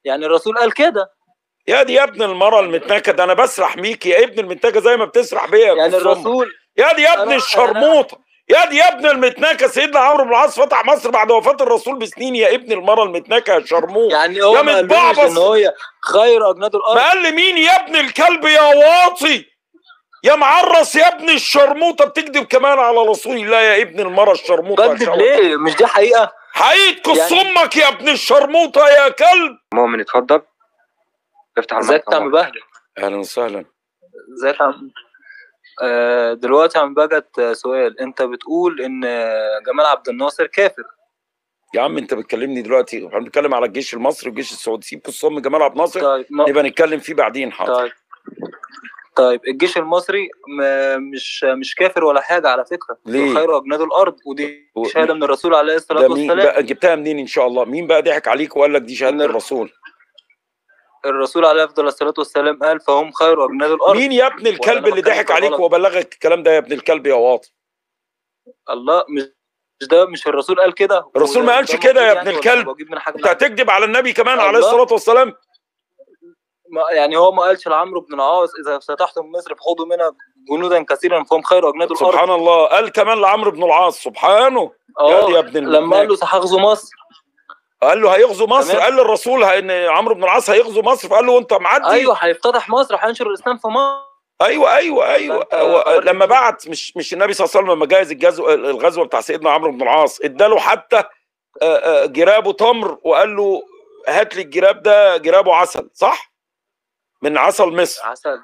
يعني الرسول قال كده يا دي يا ابن المرة المتنكة ده انا بسرح بيك يا ابن المتنكة زي ما بتسرح بيا يا يعني كسومة. الرسول يا دي يا ابن أنا- الشرموطة يا دي يا ابن المتنكة سيدنا عمرو بن العاص فتح مصر بعد وفاة الرسول بسنين يا ابن المرة المتنكة يا شرموط يعني هو يا ما قالوش متبعبص. ان هو خير اجناد الارض ما قال لي مين يا ابن الكلب يا واطي يا معرس يا ابن الشرموطة بتكذب كمان على رسول الله يا ابن المرة الشرموطة يا بكذب شوط. ليه مش دي حقيقه حقيقة كص يعني- امك يا ابن الشرموطة يا كلب مؤمن اتفضل افتح المايك ازيك يا عم بهجت اهلا وسهلا ازيك يا عم آه، دلوقتي يا عم بهجت آه، سؤال انت بتقول ان آه، جمال عبد الناصر كافر يا عم انت بتكلمني دلوقتي احنا بنتكلم على الجيش المصري والجيش السعودي سيب قصة ام جمال عبد الناصر طيب ما- نبقى نتكلم فيه بعدين حاضر طيب طيب الجيش المصري م- مش مش كافر ولا حاجه على فكره ليه؟ خير اجناد الارض ودي و- شهاده من الرسول عليه الصلاه ده مين والسلام بقى جبتها منين ان شاء الله مين بقى ضحك عليك وقال لك دي شهاده من الر- الرسول الرسول عليه افضل الصلاه والسلام قال فهم خير اجناد الارض مين يا ابن الكلب ولا اللي بتكلم ضحك في عليك غلط؟ وبلغك الكلام ده يا ابن الكلب يا واطي الله مش مش ده مش الرسول قال كده الرسول ما وده- قالش ده كده يا المفروض ابن يعني ولا الكلب. بجيب من حاجه انت هتكذب على النبي كمان عليه الله. الصلاه والسلام ما- يعني هو ما قالش لعمرو بن العاص اذا فتحتم مصر فخذوا منها جنودا كثيرا فهم خير اجناد الارض سبحان الله قال كمان لعمرو بن العاص سبحانه اه يا ابن لما الملاك. قال له سهغزوا مصر قال له هيغزو مصر تمام. قال للرسول ه- ان عمرو بن العاص هيغزو مصر فقال له وانت معدي ايوه هيفتتح مصر هينشر الاسلام في مصر ايوه ايوه ايوه فأنت هو قررت لما إيه؟ بعت مش مش النبي صلى الله عليه وسلم لما جهز الجزو الغزوه بتاع سيدنا عمرو بن العاص اداله حتى آه، آه، جرابه تمر وقال له هات لي الجراب ده جرابه عسل صح؟ من عسل مصر عسل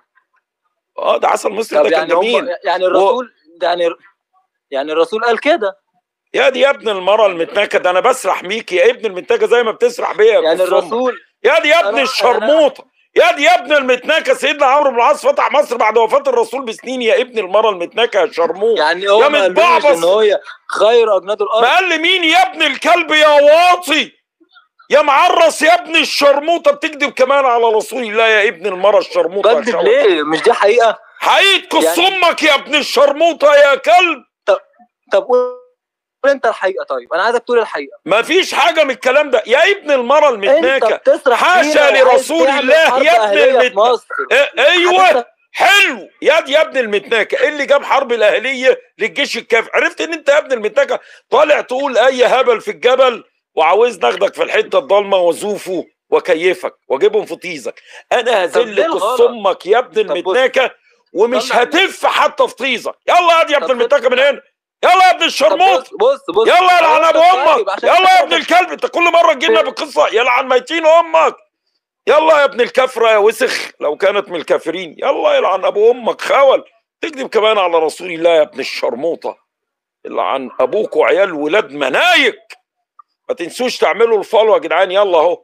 اه ده عسل مصر طب ده كان يعني هم جميل يعني الرسول يعني يعني الرسول قال كده يا دي يا ابن المرة المتنكة ده انا بسرح بيك يا ابن المتنكة زي ما بتسرح بيا يا يعني كسومة. الرسول يا دي يا ابن أنا- الشرموطة يا دي يا ابن المتنكة سيدنا عمرو بن العاص فتح مصر بعد وفاة الرسول بسنين يا ابن المرة المتنكة يا شرموط يعني هو يا ما قالوش متبعبص. ان هو خير اجناد الارض ما قال لي مين يا ابن الكلب يا واطي يا معرس يا ابن الشرموطة بتكذب كمان على رسول الله يا ابن المرة الشرموطة يا بكذب شوط. ليه مش دي حقيقه حقيقة قص يعني- امك يا ابن الشرموطة يا كلب طب قول انت الحقيقه طيب انا عايزك تقول الحقيقه ما فيش حاجة من الكلام ده يا ابن المرة انت المتناكة بتسرح حاشا فينا وعايز لرسول تعمل الله حرب يا ابن أهلية في المت- مصر إيه- ايوه حضرتك حلو يا دي يا ابن المتناكة ايه اللي جاب حرب الاهلية للجيش الكافي عرفت ان انت يا ابن المتناكة طالع تقول اي هبل في الجبل وعاوز ناخدك في الحتة الضلمة وازوفه وكيفك واجيبهم في طيزك انا طب هذل ليه الغلط؟ قص امك يا ابن طب بص. المتناكة ومش طلع هتف حتى في طيزك يلا يا دي يا ابن طب المتناكة من هنا يلا يا ابن طب الشرموط بص بص بص يلا يلعن ابو طيب، امك عشان يلا يا كده ابن الكلب انت كل مره تجينا بالقصه يلعن ميتين امك يلا يا ابن الكفره يا وسخ لو كانت من الكافرين يلا يلعن ابو امك خول تكذب كمان على رسول الله يا ابن الشرموطه يلعن ابوك وعيال ولاد منايك ما تنسوش تعملوا الفولو يا جدعان يلا اهو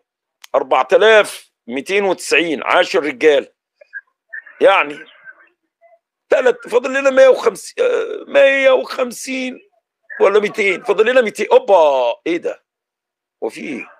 4290 عاشر رجال يعني ثلاث فاضل لنا 150 آه، 150 ولا 200 فاضل لنا 200 اوبا ايه ده هو في ايه